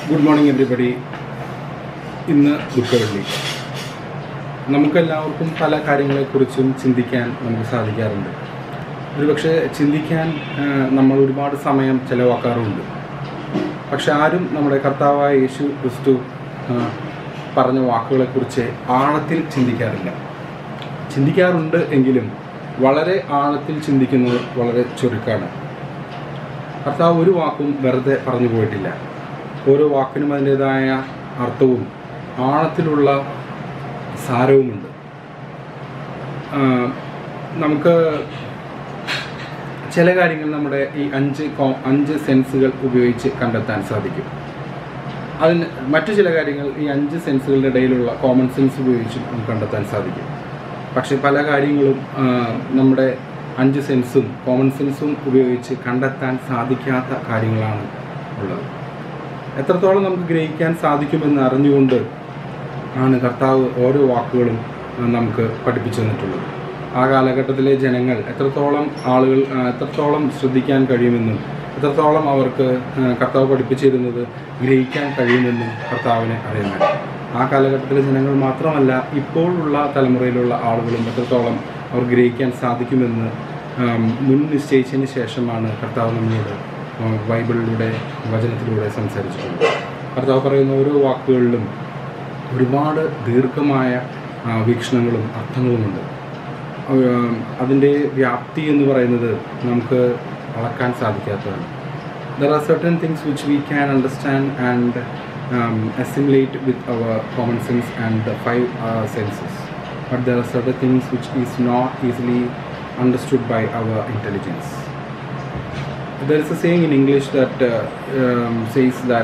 good morning everybody ഇന്ന് ദുഃഖവെള്ളി നമുക്കെല്ലാവർക്കും പല കാര്യങ്ങളെക്കുറിച്ചും ചിന്തിക്കാൻ നമുക്ക് സാധിക്കാറുണ്ട് ഒരുപക്ഷെ ചിന്തിക്കാൻ ആ, നമ്മൾ ഒരുപാട് സമയം ചിലവാക്കാറുമുണ്ട് പക്ഷെ ആരും നമ്മുടെ കർത്താവായ യേശു ക്രിസ്തു ആ, പറഞ്ഞ വാക്കുകളെക്കുറിച്ച് ആഴത്തിൽ ചിന്തിക്കാറില്ല ചിന്തിക്കാറുണ്ട് എങ്കിലും വളരെ ആഴത്തിൽ ചിന്തിക്കുന്നത് വളരെ ചുരുക്കമാണ് കർത്താവ് ഒരു വാക്കും വെറുതെ പറഞ്ഞു പോയിട്ടില്ല ഓരോ വാക്കിനും അതിൻ്റെതായ അർത്ഥവും ആഴത്തിലുള്ള സാരവുമുണ്ട് ആ, നമുക്ക് ചില കാര്യങ്ങൾ നമ്മുടെ ഈ അഞ്ച് കോ- അഞ്ച് സെൻസുകൾ ഉപയോഗിച്ച് കണ്ടെത്താൻ സാധിക്കും അതിന് മറ്റു ചില കാര്യങ്ങൾ ഈ അഞ്ച് സെൻസുകളുടെ ഇടയിലുള്ള കോമൺ സെൻസ് ഉപയോഗിച്ച് നമുക്ക് കണ്ടെത്താൻ സാധിക്കും പക്ഷെ പല കാര്യങ്ങളും ആ, നമ്മുടെ അഞ്ച് സെൻസും കോമൺ സെൻസും ഉപയോഗിച്ച് കണ്ടെത്താൻ സാധിക്കാത്ത കാര്യങ്ങളാണ് ഉള്ളത് എത്രത്തോളം നമുക്ക് ഗ്രഹിക്കാൻ സാധിക്കുമെന്ന് അറിഞ്ഞുകൊണ്ട് ആണ് കർത്താവ് ഓരോ വാക്കുകളും ആ, നമുക്ക് പഠിപ്പിച്ചു തന്നിട്ടുള്ളത് ആ കാലഘട്ടത്തിലെ ജനങ്ങൾ എത്രത്തോളം ആളുകൾ ആ, എത്രത്തോളം ശ്രദ്ധിക്കാൻ കഴിയുമെന്നും എത്രത്തോളം അവർക്ക് ആ, കർത്താവ് പഠിപ്പിച്ചിരുന്നത് ഗ്രഹിക്കാൻ കഴിയുമെന്നും കർത്താവിനെ അറിയുന്നത് ആ കാലഘട്ടത്തിലെ ജനങ്ങൾ മാത്രമല്ല ഇപ്പോഴുള്ള തലമുറയിലുള്ള ആളുകളും എത്രത്തോളം അവർ ഗ്രഹിക്കാൻ സാധിക്കുമെന്ന് ആം, മുൻ നിശ്ചയിച്ചതിന് ശേഷമാണ് കർത്താവ് നമ്മളോട് ആ, ബൈബിളിലൂടെ വചനത്തിലൂടെ സംസാരിച്ചിട്ടുള്ളത് കർത്താവ് പറയുന്ന ഓരോ വാക്കുകളിലും ഒരുപാട് ദീർഘമായ ആ, വീക്ഷണങ്ങളും അർത്ഥങ്ങളുമുണ്ട് ആ, അതിൻ്റെ വ്യാപ്തി എന്ന് പറയുന്നത് നമുക്ക് അളക്കാൻ സാധിക്കാത്തതാണ് there are certain things which we can understand and assimilate with our common sense and the five senses but there are certain things which is not easily understood by our intelligence there is a saying in English that uh, um, says that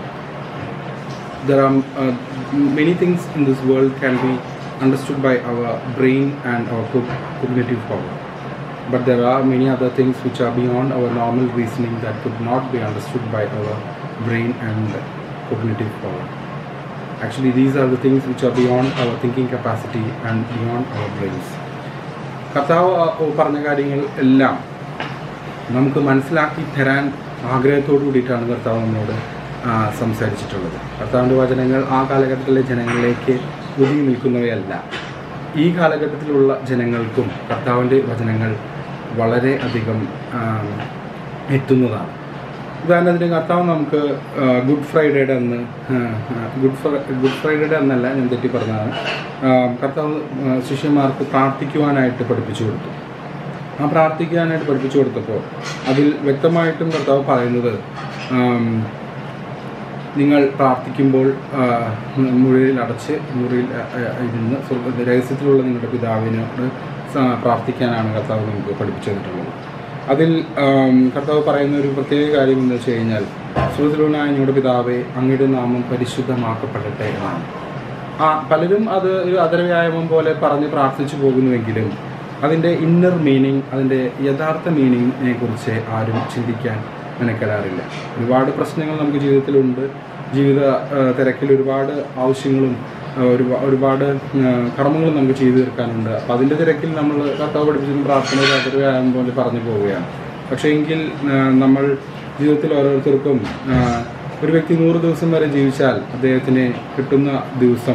there are uh, many things in this world can be understood by our brain and our co- cognitive power but there are many other things which are beyond our normal reasoning that could not be understood by our brain and cognitive power actually these are the things which are beyond our thinking capacity and beyond our brains കർത്താവ് ആ, പറഞ്ഞ കാര്യങ്ങൾ എല്ലാം നമുക്ക് മനസ്സിലാക്കി തരാൻ ആഗ്രഹത്തോടു കൂടിയിട്ടാണ് കർത്താവ് നമ്മളോട് ആ, സംസാരിച്ചിട്ടുള്ളത് കർത്താവിൻ്റെ വചനങ്ങൾ ആ കാലഘട്ടത്തിലെ ജനങ്ങളിലേക്ക് ഒതുങ്ങി നിൽക്കുന്നവയല്ല ഈ കാലഘട്ടത്തിലുള്ള ജനങ്ങൾക്കും കർത്താവിൻ്റെ വചനങ്ങൾ വളരെ അധികം ആ, എത്തുന്നതാണ് ഉദാഹരണത്തിന് കർത്താവ് നമുക്ക് ആ, ഗുഡ് ഫ്രൈഡേയുടെ അന്ന് ആ, ആ, ഗുഡ് ഫ്രൈ ഗുഡ് ഫ്രൈഡേയുടെ അന്നല്ല ഞാൻ തെറ്റി പറഞ്ഞതാണ് ആ, കർത്താവ് ആ, ശിഷ്യന്മാർക്ക് പ്രാർത്ഥിക്കുവാനായിട്ട് പഠിപ്പിച്ചു കൊടുത്തു ആ പ്രാർത്ഥിക്കാനായിട്ട് പഠിപ്പിച്ചു കൊടുത്തപ്പോൾ അതിൽ വ്യക്തമായിട്ടും കർത്താവ് പറയുന്നത് ആം, നിങ്ങൾ പ്രാർത്ഥിക്കുമ്പോൾ ആ, മുറിയിൽ അടച്ച് മുറിയിൽ ആ, ആ, ഇരുന്ന് സ്വർഗ്ഗ രഹസ്യത്തിലുള്ള നിങ്ങളുടെ പിതാവിനോട് സ- പ്രാർത്ഥിക്കാനാണ് കർത്താവ് നമുക്ക് പഠിപ്പിച്ചു തന്നിട്ടുള്ളത് അതിൽ ആം, കർത്താവ് പറയുന്ന ഒരു പ്രത്യേക കാര്യം എന്ന് വെച്ച് കഴിഞ്ഞാൽ സുഹൃത്തിലൂനായ നിങ്ങളുടെ പിതാവെ അങ്ങയുടെ നാമം പരിശുദ്ധമാക്കപ്പെടട്ടെ എന്നാണ് ആ പലരും അത് ഒരു അതരവ്യായാമം പോലെ പറഞ്ഞ് പ്രാർത്ഥിച്ചു പോകുന്നുവെങ്കിലും അതിൻ്റെ ഇന്നർ മീനിങ് അതിൻ്റെ യഥാർത്ഥ മീനിങ്ങിനെ കുറിച്ച് ആരും ചിന്തിക്കാൻ മെനക്കെടാറില്ല ഒരുപാട് പ്രശ്നങ്ങൾ നമുക്ക് ജീവിതത്തിലുണ്ട് ജീവിത ആ, തിരക്കിൽ ഒരുപാട് ആവശ്യങ്ങളും ആ, ഒരുപാ- ഒരുപാട് ആ, കർമ്മങ്ങളും നമുക്ക് ചെയ്തു തീർക്കാനുണ്ട് അപ്പോൾ അതിൻ്റെ തിരക്കിൽ നമ്മൾ കർത്താവ് പഠിപ്പിച്ചിട്ടും പ്രാർത്ഥന ഒരു അതരവ്യായാമം പോലെ പറഞ്ഞു പോവുകയാണ് പക്ഷേ എങ്കിൽ ആ, നമ്മൾ ജീവിതത്തിൽ ഓരോരുത്തർക്കും ആ, ഒരു വ്യക്തി നൂറ് ദിവസം വരെ ജീവിച്ചാൽ അദ്ദേഹത്തിന് കിട്ടുന്ന ദിവസം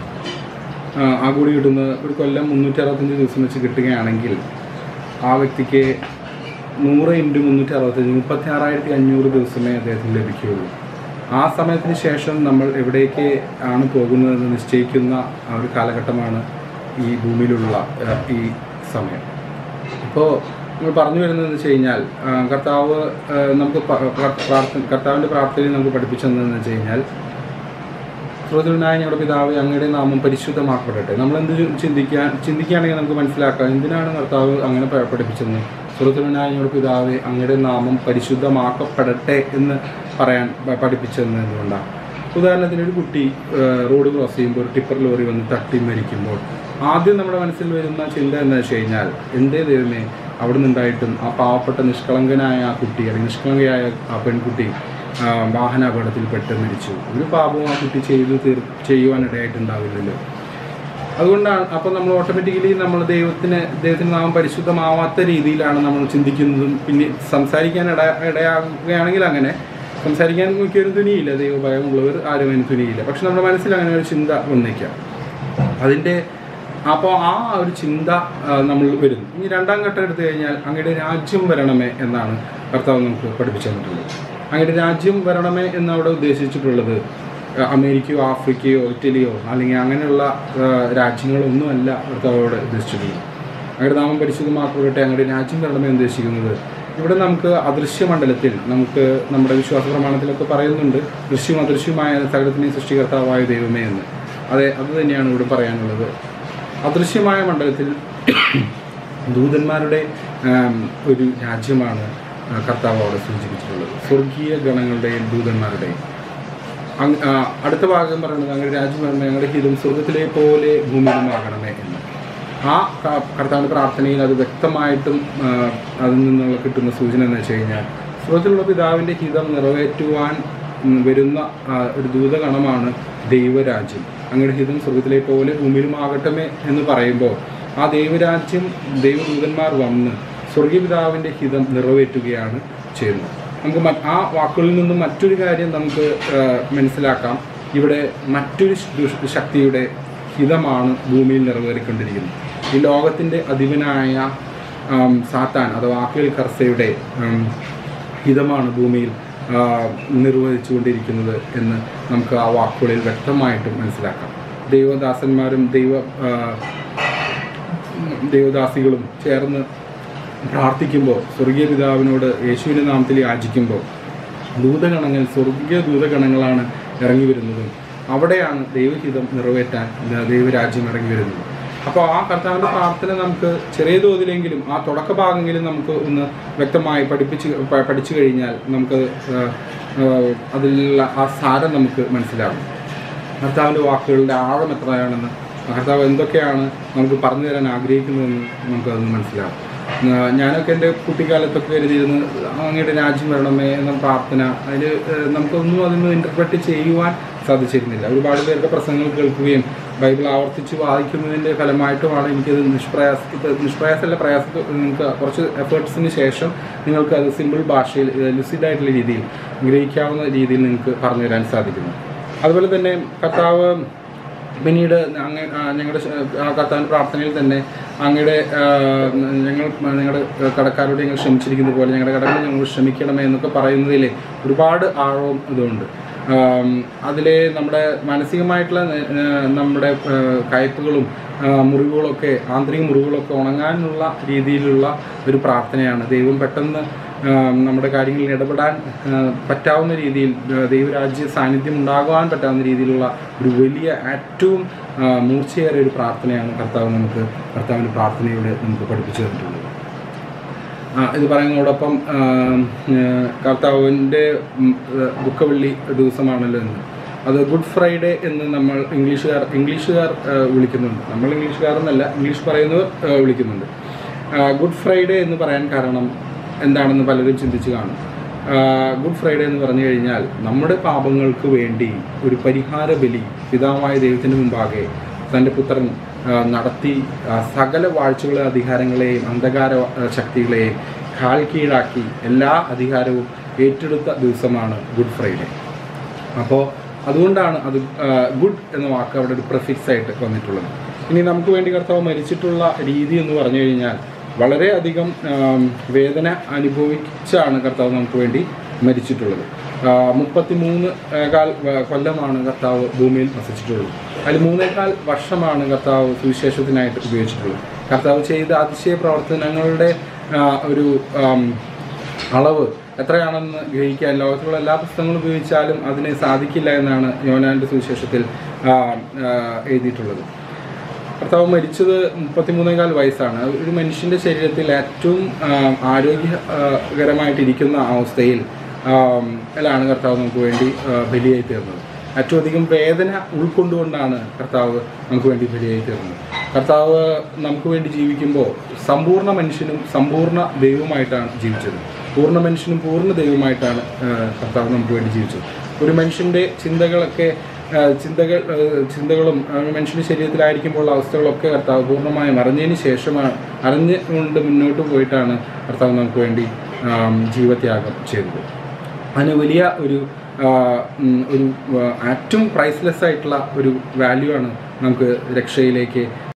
ആ, ആ കൂടി കിട്ടുന്ന ഒരു കൊല്ലം മുന്നൂറ്റി അറുപത്തഞ്ച് ദിവസം വെച്ച് കിട്ടുകയാണെങ്കിൽ ആ വ്യക്തിക്ക് നൂറ് ഇൻറ്റു മുന്നൂറ്റി അറുപത്തഞ്ച് മുപ്പത്തി ആറായിരത്തി അഞ്ഞൂറ് ദിവസമേ അദ്ദേഹത്തിന് ലഭിക്കുകയുള്ളൂ ആ സമയത്തിന് ശേഷം നമ്മൾ എവിടേക്ക് ആണ് പോകുന്നതെന്ന് നിശ്ചയിക്കുന്ന ആ ഒരു കാലഘട്ടമാണ് ഈ ഭൂമിയിലുള്ള ആ, ഈ സമയം ഇപ്പോൾ നമ്മൾ പറഞ്ഞു വരുന്നതെന്ന് വെച്ച് കഴിഞ്ഞാൽ ആ, കർത്താവ് ആ, നമുക്ക് പ- പ്ര- പ്രാർത്ഥന കർത്താവിൻ്റെ പ്രാർത്ഥനയിൽ നമുക്ക് പഠിപ്പിച്ചു തന്നതെന്ന് വെച്ച് കഴിഞ്ഞാൽ ശ്രോതനായ ഞങ്ങളുടെ പിതാവ് അങ്ങയുടെ നാമം പരിശുദ്ധമാക്കപ്പെടട്ടെ നമ്മൾ എന്ത് ചിന്തിക്കാൻ ചിന്തിക്കുകയാണെങ്കിൽ നമുക്ക് മനസ്സിലാക്കാം എന്തിനാണ് കർത്താവ് അങ്ങനെ പ- പഠിപ്പിച്ചത് ശ്രോതനായ ഞങ്ങളുടെ പിതാവ് അങ്ങയുടെ നാമം പരിശുദ്ധമാക്കപ്പെടട്ടെ എന്ന് പറയാൻ പ- പഠിപ്പിച്ചതെന്ന് എന്തുകൊണ്ടാണ് ഉദാഹരണത്തിന് ഒരു കുട്ടി ആ, റോഡ് ക്രോസ് ചെയ്യുമ്പോൾ ഒരു ടിപ്പർ ലോറി വന്ന് തട്ടി മരിക്കുമ്പോൾ ആദ്യം നമ്മുടെ മനസ്സിൽ വരുന്ന ചിന്ത എന്ന് വെച്ച് കഴിഞ്ഞാൽ എന്തേ ദൈവമേ അവിടെ നിന്നുണ്ടായിട്ടും ആ പാവപ്പെട്ട നിഷ്കളങ്കനായ ആ കുട്ടി അല്ലെങ്കിൽ നിഷ്കളങ്കയായ ആ പെൺകുട്ടി ആ, വാഹനാപകടത്തിൽപ്പെട്ട് മരിച്ചു ഒരു പാപവും ആ കുട്ടി ചെയ്തു തീർ ചെയ്യുവാനിടയായിട്ടുണ്ടാവില്ലല്ലോ അതുകൊണ്ടാണ് അപ്പോൾ നമ്മൾ ഓട്ടോമാറ്റിക്കലി നമ്മൾ ദൈവത്തിന് ദൈവത്തിന് നാമം പരിശുദ്ധമാവാത്ത രീതിയിലാണ് നമ്മൾ ചിന്തിക്കുന്നതും പിന്നെ സംസാരിക്കാൻ ഇട ഇടയാകുകയാണെങ്കിൽ അങ്ങനെ സംസാരിക്കാൻ മിക്കവരും തുനിയില്ല ദൈവഭയമുള്ളവർ ആരും അതിന് തുനിയില്ല പക്ഷെ നമ്മുടെ മനസ്സിൽ അങ്ങനെ ഒരു ചിന്ത വന്നേക്കാം അതിൻ്റെ അപ്പോൾ ആ ഒരു ചിന്ത ആ, നമ്മൾ വരുന്നു ഇനി രണ്ടാം ഘട്ടം എടുത്തു കഴിഞ്ഞാൽ അങ്ങയുടെ രാജ്യം വരണമേ എന്നാണ് കർത്താവ് നമുക്ക് പഠിപ്പിച്ചു തന്നിട്ടുള്ളത് അങ്ങയുടെ രാജ്യം വരണമേ എന്ന് അവിടെ ഉദ്ദേശിച്ചിട്ടുള്ളത് ആ, അമേരിക്കയോ ആഫ്രിക്കയോ ഇറ്റലിയോ അല്ലെങ്കിൽ അങ്ങനെയുള്ള ആ, രാജ്യങ്ങളൊന്നുമല്ല കർത്താവ് അവിടെ ഉദ്ദേശിച്ചിട്ടുള്ളത് അങ്ങയുടെ നാമം പരിശുദ്ധമാക്കപ്പെടട്ടെ അങ്ങയുടെ രാജ്യം വരണമേ എന്ന് ഉദ്ദേശിക്കുന്നത് ഇവിടെ നമുക്ക് അദൃശ്യ മണ്ഡലത്തിൽ നമുക്ക് നമ്മുടെ വിശ്വാസ പ്രമാണത്തിലൊക്കെ പറയുന്നുണ്ട് ദൃശ്യവും അദൃശ്യവുമായ സകലത്തിനെയും സൃഷ്ടികർത്താവായ ദൈവമേ എന്ന് അതെ അത് തന്നെയാണ് ഇവിടെ പറയാനുള്ളത് അദൃശ്യമായ മണ്ഡലത്തിൽ ദൂതന്മാരുടെ ആം, ഒരു രാജ്യമാണ് ആ, കർത്താവ് അവിടെ സൂചിപ്പിച്ചിട്ടുള്ളത് സ്വർഗീയ ഗണങ്ങളുടെയും ദൂതന്മാരുടെയും അങ്- ആ, അടുത്ത ഭാഗം പറയുന്നത് അങ്ങനെ രാജ്യം വരണമേ ഞങ്ങളുടെ ഹിതം സ്വർഗത്തിലെ പോലെ ഭൂമിയിലുമാകണമേ എന്ന് ആ ക- കർത്താവിൻ്റെ പ്രാർത്ഥനയിൽ അത് വ്യക്തമായിട്ടും ആ, അതിൽ നിന്നുള്ള കിട്ടുന്ന സൂചന എന്ന് വെച്ച് കഴിഞ്ഞാൽ സ്വർഗത്തിലുള്ള പിതാവിൻ്റെ ഹിതം നിറവേറ്റുവാൻ ഉം, വരുന്ന ആ, ഒരു ദൂതഗണമാണ് ദൈവരാജ്യം അങ്ങയുടെ ഹിതം സ്വർഗത്തിലെ പോലെ ഭൂമിയിലും ആകട്ടമേ എന്ന് പറയുമ്പോൾ ആ ദൈവരാജ്യം ദൈവദൂതന്മാർ വന്ന് സ്വർഗീയ പിതാവിൻ്റെ ഹിതം നിറവേറ്റുകയാണ് ചെയ്യുന്നത് നമുക്ക് മറ്റ് ആ വാക്കുകളിൽ നിന്നും മറ്റൊരു കാര്യം നമുക്ക് ആ, മനസ്സിലാക്കാം ഇവിടെ മറ്റൊരു ദുഷ്- ശക്തിയുടെ ഹിതമാണ് ഭൂമിയിൽ നിറവേറിക്കൊണ്ടിരിക്കുന്നത് ഈ ലോകത്തിൻ്റെ അധിപനായ ആം, സാത്താൻ അഥവാ ആക്കിൽ കർസയുടെ ആം, ഹിതമാണ് ഭൂമിയിൽ ആ, നിർവഹിച്ചുകൊണ്ടിരിക്കുന്നത് എന്ന് നമുക്ക് ആ വാക്കുകളിൽ വ്യക്തമായിട്ടും മനസ്സിലാക്കാം ദൈവദാസന്മാരും ദൈവ ആ, ദൈവദാസികളും ചേർന്ന് പ്രാർത്ഥിക്കുമ്പോൾ സ്വർഗീയ പിതാവിനോട് യേശുവിൻ്റെ നാമത്തിൽ യാചിക്കുമ്പോൾ ദൂതഗണങ്ങൾ സ്വർഗീയ ദൂതഗണങ്ങളാണ് ഇറങ്ങി വരുന്നതും അവിടെയാണ് ദൈവഹിതം നിറവേറ്റാൻ ദ- ദൈവരാജ്യം ഇറങ്ങി വരുന്നത് അപ്പോൾ ആ കർത്താവിൻ്റെ പ്രാർത്ഥന നമുക്ക് ചെറിയ തോതിലെങ്കിലും ആ തുടക്ക ഭാഗമെങ്കിലും നമുക്ക് ഒന്ന് വ്യക്തമായി പഠിപ്പിച്ച് പ- പഠിച്ചു കഴിഞ്ഞാൽ നമുക്ക് ആ, ആ, അതിലുള്ള ആ സാരം നമുക്ക് മനസ്സിലാകും കർത്താവിൻ്റെ വാക്കുകളുടെ ആഴം എത്രയാണെന്ന് കർത്താവ് എന്തൊക്കെയാണ് നമുക്ക് പറഞ്ഞു തരാൻ ആഗ്രഹിക്കുന്നതെന്ന് നമുക്കതൊന്ന് മനസ്സിലാവും ആ, ഞാനൊക്കെ എൻ്റെ കുട്ടിക്കാലത്തൊക്കെ കരുതിയിരുന്ന് അങ്ങയുടെ രാജ്യം വരണമേ എന്ന പ്രാർത്ഥന അതിൽ നമുക്കൊന്നും അതിന് ഇൻ്റർപ്രറ്റ് ചെയ്യുവാൻ സാധിച്ചിരുന്നില്ല ഒരുപാട് പേരുടെ പ്രസംഗങ്ങൾ കേൾക്കുകയും ബൈബിൾ ആവർത്തിച്ച് വായിക്കുന്നതിൻ്റെ ഫലമായിട്ടുമാണ് എനിക്കത് നിഷ്പ്രയാസ ഇത് നിഷ്പ്രയാസമല്ല പ്രയാസത്തിൽ നിങ്ങൾക്ക് കുറച്ച് എഫേർട്സിന് ശേഷം നിങ്ങൾക്ക് അത് സിമ്പിൾ ഭാഷയിൽ ലുസിഡായിട്ടുള്ള രീതിയിൽ ഗ്രഹിക്കാവുന്ന രീതിയിൽ നിങ്ങൾക്ക് പറഞ്ഞു തരാൻ സാധിക്കുന്നു അതുപോലെ തന്നെ കർത്താവ് പിന്നീട് അങ്ങ് ആ ഞങ്ങളുടെ ശ- ആ കർത്താവിൻ്റെ പ്രാർത്ഥനയിൽ തന്നെ അങ്ങയുടെ ആ, ഞങ്ങൾ ഞങ്ങളുടെ കടക്കാരോട് ഞങ്ങൾ ക്ഷമിച്ചിരിക്കുന്നത് പോലെ ഞങ്ങളുടെ കടകൾ ഞങ്ങൾ ക്ഷമിക്കണമേ എന്നൊക്കെ പറയുന്നതിൽ ഒരുപാട് ആഴവും ഇതുണ്ട് അതിലെ നമ്മുടെ മാനസികമായിട്ടുള്ള ആ, നമ്മുടെ ആ, കയ്പുകളും ആ, മുറിവുകളൊക്കെ ആന്തരിക മുറിവുകളൊക്കെ ഉണങ്ങാനുള്ള രീതിയിലുള്ള ഒരു പ്രാർത്ഥനയാണ് ദൈവം പെട്ടെന്ന് ആ, നമ്മുടെ കാര്യങ്ങളിൽ ഇടപെടാൻ ആ, പറ്റാവുന്ന രീതിയിൽ ആ, ദൈവരാജ്യ സാന്നിധ്യം ഉണ്ടാകുവാൻ പറ്റാവുന്ന രീതിയിലുള്ള ഒരു വലിയ ഏറ്റവും ആ, മൂർച്ചയേറിയ ഒരു പ്രാർത്ഥനയാണ് കർത്താവ് നമുക്ക് കർത്താവിൻ്റെ പ്രാർത്ഥനയോട് നമുക്ക് പഠിപ്പിച്ചു തന്നിട്ടുള്ളത് ആ, ഇത് പറയുന്നതോടൊപ്പം ആ, ആ, കർത്താവിൻ്റെ ഉം, ആ, ദുഃഖവെള്ളി ദിവസമാണല്ലോ ഇന്ന് അത് ഗുഡ് ഫ്രൈഡേ എന്ന് നമ്മൾ ഇംഗ്ലീഷുകാർ ഇംഗ്ലീഷുകാർ ആ, വിളിക്കുന്നുണ്ട് നമ്മൾ ഇംഗ്ലീഷുകാർ എന്നല്ല ഇംഗ്ലീഷ് പറയുന്നവർ ആ, വിളിക്കുന്നുണ്ട് ആ, ഗുഡ് ഫ്രൈഡേ എന്ന് പറയാൻ കാരണം എന്താണെന്ന് പലരും ചിന്തിച്ച് കാണും ആ, ഗുഡ് ഫ്രൈഡേ എന്ന് പറഞ്ഞു കഴിഞ്ഞാൽ നമ്മുടെ പാപങ്ങൾക്ക് വേണ്ടി ഒരു പരിഹാര ബലി പിതാവായ ദൈവത്തിന് മുമ്പാകെ തൻ്റെ പുത്രൻ ആ, നടത്തി ആ, സകല വാഴ്ചകളെ അധികാരങ്ങളെയും അന്ധകാര ആ, ശക്തികളെയും കാൽ കീഴാക്കി എല്ലാ അധികാരവും ഏറ്റെടുത്ത ദിവസമാണ് ഗുഡ് ഫ്രൈഡേ അപ്പോൾ അതുകൊണ്ടാണ് അത് ഗുഡ് എന്ന വാക്ക് അവിടെ ഒരു പ്രഫിക്സ് ആയിട്ട് വന്നിട്ടുള്ളത് ഇനി നമുക്ക് വേണ്ടി കർത്താവ് മരിച്ചിട്ടുള്ള രീതി എന്ന് പറഞ്ഞു കഴിഞ്ഞാൽ വളരെയധികം ആം, വേദന അനുഭവിച്ചാണ് കർത്താവ് നമുക്ക് വേണ്ടി മരിച്ചിട്ടുള്ളത് മുപ്പത്തി മൂന്ന് കാൽ വ- കൊല്ലമാണ് കർത്താവ് ഭൂമിയിൽ വസിച്ചിട്ടുള്ളത് അതിൽ മൂന്നേകാൽ വർഷമാണ് കർത്താവ് സുവിശേഷത്തിനായിട്ട് ഉപയോഗിച്ചിട്ടുള്ളത് കർത്താവ് ചെയ്ത അതിശയ പ്രവർത്തനങ്ങളുടെ ആ, ഒരു ആം, അളവ് എത്രയാണെന്ന് ഗ്രഹിക്കാൻ ലോകത്തിലുള്ള എല്ലാ പുസ്തകങ്ങളും ഉപയോഗിച്ചാലും അതിന് സാധിക്കില്ല എന്നാണ് യോനാൻ്റെ സുവിശേഷത്തിൽ ആ, ആ, എഴുതിയിട്ടുള്ളത് കർത്താവ് മരിച്ചത് മുപ്പത്തിമൂന്നേകാൽ വയസ്സാണ് ഒരു മനുഷ്യൻ്റെ ശരീരത്തിൽ ഏറ്റവും ആ, ആരോഗ്യകരമായിട്ടിരിക്കുന്ന അവസ്ഥയിൽ ാണ് കർത്താവ് നമുക്ക് വേണ്ടി ആ, ബലിയായി തീർന്നത് ഏറ്റവും അധികം വേദന ഉൾക്കൊണ്ടുകൊണ്ടാണ് കർത്താവ് നമുക്ക് വേണ്ടി ബലിയായി തീർന്നത് കർത്താവ് നമുക്ക് വേണ്ടി ജീവിക്കുമ്പോൾ സമ്പൂർണ്ണ മനുഷ്യനും സമ്പൂർണ്ണ ദൈവമായിട്ടാണ് ജീവിച്ചത് പൂർണ്ണ മനുഷ്യനും പൂർണ്ണ ദൈവമായിട്ടാണ് ആ, കർത്താവ് നമുക്ക് വേണ്ടി ജീവിച്ചത് ഒരു മനുഷ്യൻ്റെ ചിന്തകളൊക്കെ ആ, ചിന്തകൾ ആ, ചിന്തകളും ആ, മനുഷ്യൻ്റെ ശരീരത്തിലായിരിക്കുമ്പോൾ ഉള്ള അവസ്ഥകളൊക്കെ കർത്താവ് പൂർണ്ണമായും അറിഞ്ഞതിന് ശേഷമാണ് അറിഞ്ഞുകൊണ്ട് മുന്നോട്ട് പോയിട്ടാണ് കർത്താവ് നമുക്ക് വേണ്ടി ആം, ജീവത്യാഗം ചെയ്തത് അതിന് വലിയ ഒരു ആ, ഉം, ഒരു ആ, ഏറ്റവും പ്രൈസ്ലെസ് ആയിട്ടുള്ള ഒരു വാല്യൂ ആണ് നമുക്ക് രക്ഷയിലേക്ക്